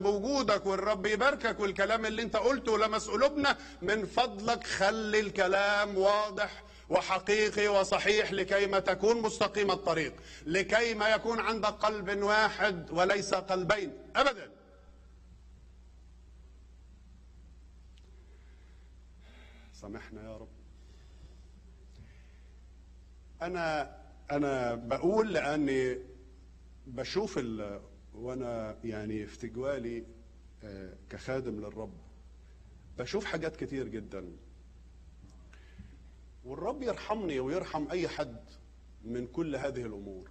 بوجودك والرب يباركك والكلام اللي انت قلته لمس قلوبنا من فضلك خلي الكلام واضح وحقيقي وصحيح لكي ما تكون مستقيم الطريق لكي ما يكون عندك قلب واحد وليس قلبين ابدا سامحنا يا رب انا انا بقول لاني بشوف ال... وانا يعني في تجوالي آه، كخادم للرب بشوف حاجات كتير جدا والرب يرحمني ويرحم اي حد من كل هذه الامور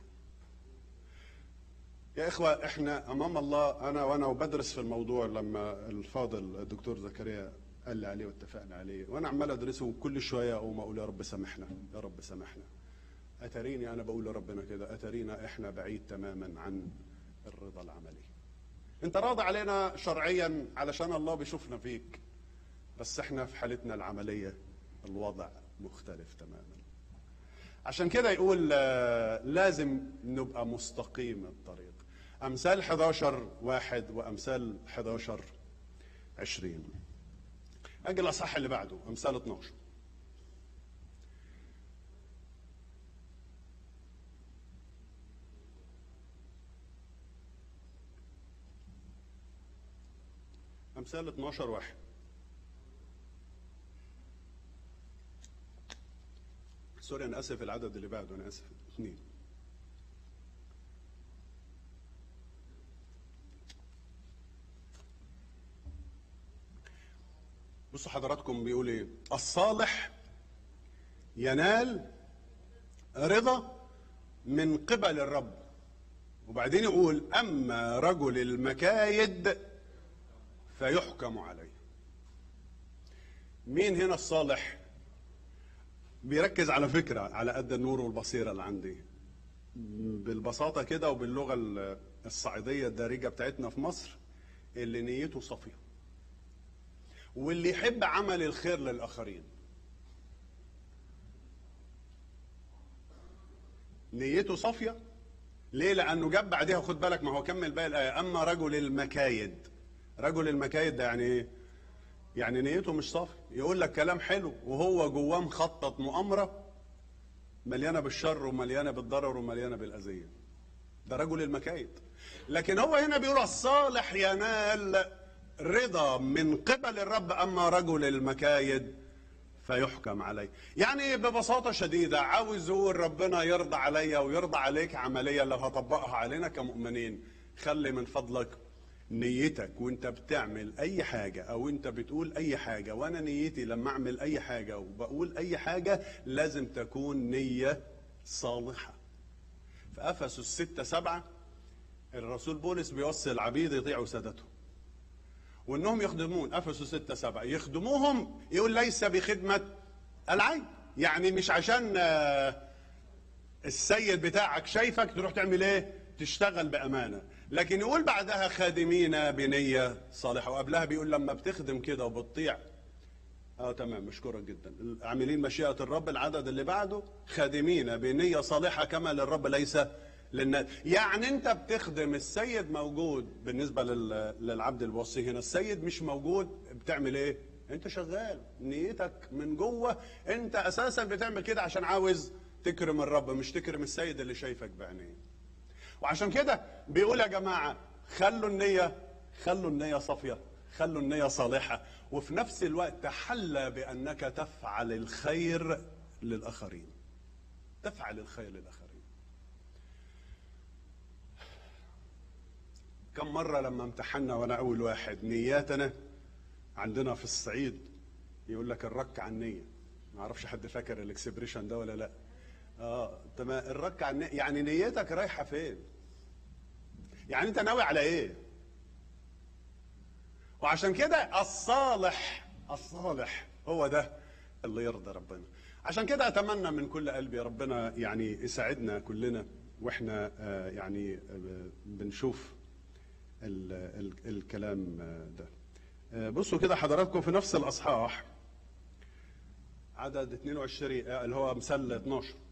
يا اخوه احنا امام الله انا وانا وبدرس في الموضوع لما الفاضل الدكتور زكريا قال لي عليه واتفقنا عليه وانا عمال ادرسه وكل شويه اقوم اقول يا رب سامحنا يا رب سامحنا اتريني انا بقول لربنا كده اترينا احنا بعيد تماما عن الرضا العملي انت راضي علينا شرعيا علشان الله بيشوفنا فيك بس احنا في حالتنا العمليه الوضع مختلف تماما عشان كده يقول آه، لازم نبقى مستقيم الطريق امثال 11 واحد وامثال 11 20 اجي الاصح اللي بعده امثال 12 امثال 12 واحد سوري انا اسف العدد اللي بعده انا اسف اثنين بصوا حضراتكم بيقول ايه الصالح ينال رضا من قبل الرب وبعدين يقول اما رجل المكايد فيحكم عليه مين هنا الصالح بيركز على فكرة على قد النور والبصيرة اللي عندي بالبساطة كده وباللغة الصعيدية الدارجة بتاعتنا في مصر اللي نيته صافية واللي يحب عمل الخير للآخرين نيته صافية ليه لأنه جاب بعدها خد بالك ما هو كمل باقي الآية أما رجل المكايد رجل المكايد ده يعني ايه يعني نيته مش صافي يقول لك كلام حلو وهو جواه مخطط مؤامره مليانه بالشر ومليانه بالضرر ومليانه بالاذيه ده رجل المكايد لكن هو هنا بيقول الصالح ينال رضا من قبل الرب اما رجل المكايد فيحكم عليه يعني ببساطة شديدة عاوز يقول ربنا يرضى عليا ويرضى عليك عملية لو هطبقها علينا كمؤمنين خلي من فضلك نيتك وانت بتعمل اي حاجة او انت بتقول اي حاجة وانا نيتي لما اعمل اي حاجة وبقول اي حاجة لازم تكون نية صالحة في افسس ستة سبعة الرسول بولس بيوصي العبيد يطيعوا سادته وانهم يخدمون افسس ستة سبعة يخدموهم يقول ليس بخدمة العين يعني مش عشان آه، السيد بتاعك شايفك تروح تعمل ايه تشتغل بامانه لكن يقول بعدها خادمين بنيه صالحه وقبلها بيقول لما بتخدم كده وبتطيع اه تمام مشكورا جدا عاملين مشيئه الرب العدد اللي بعده خادمين بنيه صالحه كما للرب ليس للناس يعني انت بتخدم السيد موجود بالنسبه لل- للعبد الوصي هنا السيد مش موجود بتعمل ايه انت شغال نيتك من جوه انت اساسا بتعمل كده عشان عاوز تكرم الرب مش تكرم السيد اللي شايفك بعينيه وعشان كده بيقول يا جماعه خلوا النيه خلوا النيه صافيه خلوا النيه صالحه وفي نفس الوقت تحلى بانك تفعل الخير للاخرين تفعل الخير للاخرين كم مرة لما امتحنا وانا اول واحد نياتنا عندنا في الصعيد يقول لك الرك على النية ما اعرفش حد فاكر الاكسبريشن ده ولا لا اه تمام الرك على النية يعني نيتك رايحة فين يعني انت ناوي على ايه وعشان كده الصالح الصالح هو ده اللي يرضى ربنا عشان كده اتمنى من كل قلبي ربنا يعني يساعدنا كلنا واحنا آه، يعني آه، بنشوف ال ال الكلام آه، ده آه، بصوا كده حضراتكم في نفس الاصحاح عدد 22 آه، اللي هو مثل 12